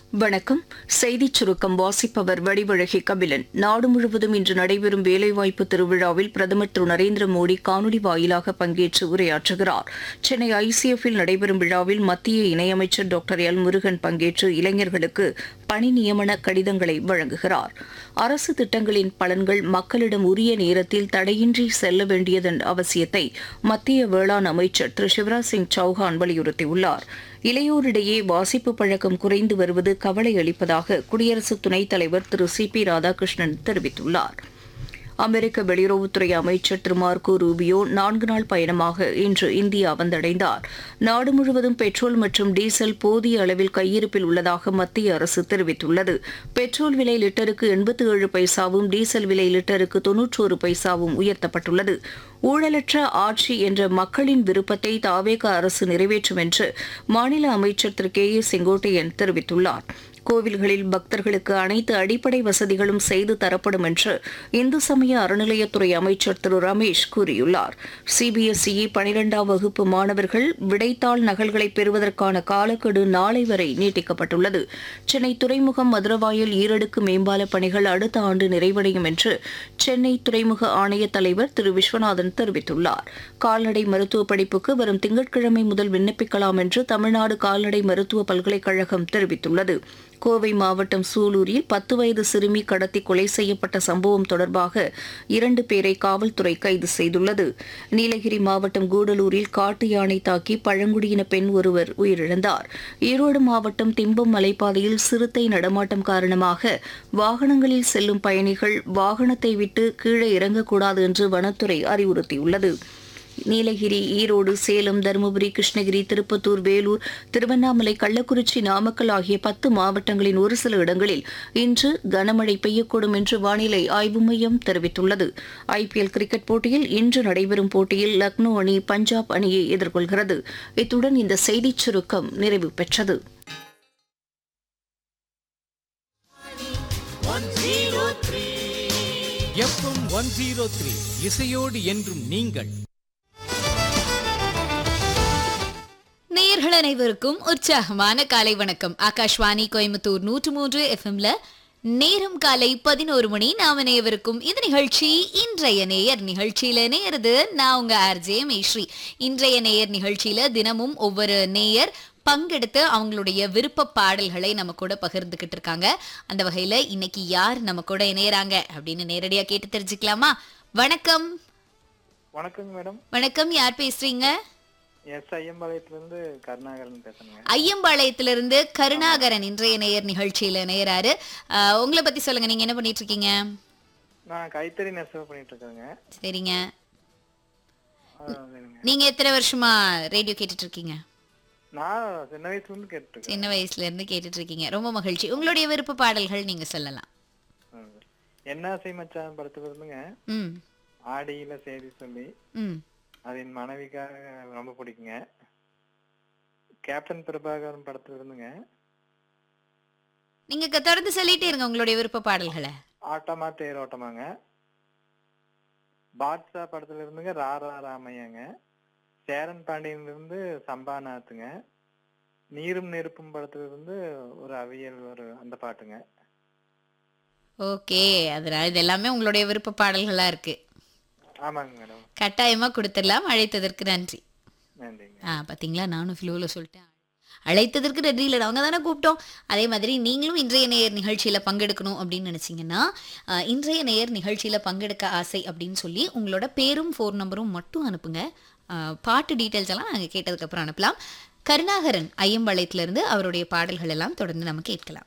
வணக்கம் செய்திச் சுருக்கம் வாசிப்பவர் வடிவழகி கபிலன் நாடு முழுவதும் இன்று நடைபெறும் வேலைவாய்ப்பு திருவிழாவில் பிரதமர் திரு நரேந்திர மோடி காணொலி வாயிலாக பங்கேற்று உரையாற்றுகிறார் சென்னை ஐசிஎஃப்பில் நடைபெறும் விழாவில் மத்திய இணையமைச்சர் டாக்டர் எல் முருகன் பங்கேற்று இளைஞர்களுக்கு பணி நியமன கடிதங்களை வழங்குகிறார் அரசு திட்டங்களின் பலன்கள் மக்களிடம் உரிய நேரத்தில் தடையின்றி செல்ல வேண்டியதன் அவசியத்தை மத்திய வேளாண் அமைச்சர் திரு சிவராஜ் சிங் சௌஹான் வலியுறுத்தியுள்ளார் இளையோரிடையே வாசிப்பு பழக்கம் குறைந்து வருவது கவலை அளிப்பதாக குடியரசு துணைத் தலைவர் திரு சி பி ராதாகிருஷ்ணன் தெரிவித்துள்ளார் அமெரிக்க வெளியுறவுத்துறை அமைச்சர் திரு மார்கோ ரூபியோ நான்கு நாள் பயணமாக இன்று இந்தியா வந்தடைந்தார் நாடு முழுவதும் பெட்ரோல் மற்றும் டீசல் போதிய அளவில் கையிருப்பில் உள்ளதாக மத்திய அரசு தெரிவித்துள்ளது பெட்ரோல் விலை லிட்டருக்கு எண்பத்தி ஏழு பைசாவும் டீசல் விலை லிட்டருக்கு தொன்னூற்றோரு பைசாவும் உயர்த்தப்பட்டுள்ளது ஊழலற்ற ஆட்சி என்ற மக்களின் விருப்பத்தை தாவேக அரசு நிறைவேற்றும் என்று மாநில அமைச்சர் திரு கே ஏ செங்கோட்டையன் தெரிவித்துள்ளார் கோவில்களில் பக்தர்களுக்கு அனைத்து அடிப்படை வசதிகளும் செய்து தரப்படும் என்று இந்து சமய அறநிலையத்துறை அமைச்சர் திரு ரமேஷ் கூறியுள்ளார் சிபிஎஸ்இ பனிரெண்டாம் வகுப்பு மாணவர்கள் விடைத்தாள் நகல்களை பெறுவதற்கான காலக்கெடு நாளை வரை நீட்டிக்கப்பட்டுள்ளது சென்னை துறைமுகம் மதுரவாயல் ஈரடுக்கு மேம்பால பணிகள் அடுத்த ஆண்டு நிறைவடையும் என்று சென்னை துறைமுக ஆணைய தலைவர் திரு விஸ்வநாதன் தெரிவித்துள்ளார் கால்நடை மருத்துவ படிப்புக்கு வரும் திங்கட்கிழமை முதல் விண்ணப்பிக்கலாம் என்று தமிழ்நாடு கால்நடை மருத்துவ பல்கலைக்கழகம் தெரிவித்துள்ளது கோவை மாவட்டம் சூலூரில் பத்து வயது சிறுமி கடத்தி கொலை செய்யப்பட்ட சம்பவம் தொடர்பாக இரண்டு பேரை காவல்துறை கைது செய்துள்ளது நீலகிரி மாவட்டம் கூடலூரில் காட்டு யானை தாக்கி பழங்குடியின பெண் ஒருவர் உயிரிழந்தார் ஈரோடு மாவட்டம் திம்பம் மலைப்பாதையில் சிறுத்தை நடமாட்டம் காரணமாக வாகனங்களில் செல்லும் பயணிகள் வாகனத்தை விட்டு கீழே இறங்கக்கூடாது என்று வனத்துறை அறிவுறுத்தியுள்ளது நீலகிரி ஈரோடு சேலம் தருமபுரி கிருஷ்ணகிரி திருப்பத்தூர் வேலூர் திருவண்ணாமலை கள்ளக்குறிச்சி நாமக்கல் ஆகிய பத்து மாவட்டங்களின் ஒரு சில இடங்களில் இன்று கனமழை பெய்யக்கூடும் என்று வானிலை ஆய்வு மையம் தெரிவித்துள்ளது ஐபிஎல் கிரிக்கெட் போட்டியில் இன்று நடைபெறும் போட்டியில் லக்னோ அணி பஞ்சாப் அணியை எதிர்கொள்கிறது இத்துடன் இந்த செய்திச் சுருக்கம் நிறைவு பெற்றது எஃப்எம் ஒன் ஜீரோ த்ரீ இசையோடு என்றும் நீங்கள் நேயர்கள் அனைவருக்கும் உற்சாகமான காலை வணக்கம் ஆகாஷ்வாணி கோயம்புத்தூர் நூற்று மூன்று எஃப்எம்ல நேரம் காலை பதினோரு மணி நாம நேயவருக்கும் இந்த நிகழ்ச்சி இன்றைய நேயர் நிகழ்ச்சியில நேயருது நான் உங்க ஆர்ஜே மேஸ்ரீ இன்றைய நேயர் நிகழ்ச்சியில தினமும் ஒவ்வொரு நேயர் பங்கெடுத்து அவங்களுடைய விருப்ப பாடல்களை நம்ம கூட பகிர்ந்துகிட்டு இருக்காங்க அந்த வகையில இன்னைக்கு யார் நம்ம கூட இணையறாங்க அப்படின்னு நேரடியா கேட்டு தெரிஞ்சுக்கலாமா வணக்கம் வணக்கங்க மேடம் வணக்கம் யார் பேசுறீங்க எஸ் ஐயம்பாளையத்துலேருந்து கருணாகரன் பேசுறேங்க ஐயம்பாளையத்திலிருந்து கருணாகரன் இன்றைய நேயர் நிகழ்ச்சியில நேயராரு ஆஹ் உங்களை பத்தி சொல்லுங்க நீங்க என்ன பண்ணிட்டு இருக்கீங்க நான் கைத்தறி நெசவு பண்ணிட்டு இருக்கேங்க சரிங்க அதான் வேணுங்க. நீங்க எத்தனை வருஷமா ரேடியோ கேட்டுட்டு இருக்கீங்க நான் சின்ன வயசுல இருந்து கேட்டுருக்கேன் சின்ன வயசுல இருந்து கேட்டுட்டு இருக்கீங்க ரொம்ப மகிழ்ச்சி உங்களுடைய விருப்ப பாடல்கள் நீங்க சொல்லலாம் என்ன ஆசை மச்சான் படத்துல இருந்துங்க ம் ஆடியில செய்தி சொல்லி ம் அது என் மனைவிக்காக ரொம்ப பிடிக்குங்க கேப்டன் பிரபாகரன் படத்துல இருந்துங்க நீங்க க- தொடர்ந்து சொல்லிட்டே இருங்க உங்களுடைய விருப்ப பாடல்களை ஆட்டமா தேரோட்டமாங்க பாட்ஷா படத்துல இருந்துங்க ராரா ராமையாங்க சேரன் பாண்டியன்ல இருந்து சம்பாநாத்துங்க நீரும் நெருப்பும் படத்துல இருந்து ஒரு அவியல் ஒரு அந்த பாட்டுங்க ஓகே அதனால இது எல்லாமே உங்களுடைய விருப்ப பாடல்களா இருக்கு ஆமாங்க மேடம் கட்டாயமா கொடுத்துடலாம் அழைத்ததற்கு நன்றி நன்றிங்க ஆ பாத்தீங்களா நானும் ஃப்ளூவில் சொல்லிட்டேன் அழைத்ததற்கு நன்றி இல்லை அவங்க தானே கூப்பிட்டோம் அதே மாதிரி நீங்களும் இன்றைய நேயர் நிகழ்ச்சியில் பங்கெடுக்கணும் அப்படின்னு நினச்சிங்கன்னா ஆ, இன்றைய நேயர் நிகழ்ச்சியில் பங்கெடுக்க ஆசை அப்படின்னு சொல்லி உங்களோட பேரும் ஃபோன் நம்பரும் மட்டும் அனுப்புங்க ஆ, பாட்டு டீட்டெயில்ஸ் எல்லாம் நாங்கள் கேட்டதுக்கப்புறம் அனுப்பலாம் கருணாகரன் ஐயம்பாளையத்திலிருந்து அவருடைய பாடல்கள் எல்லாம் தொடர்ந்து நம்ம கேட்கலாம்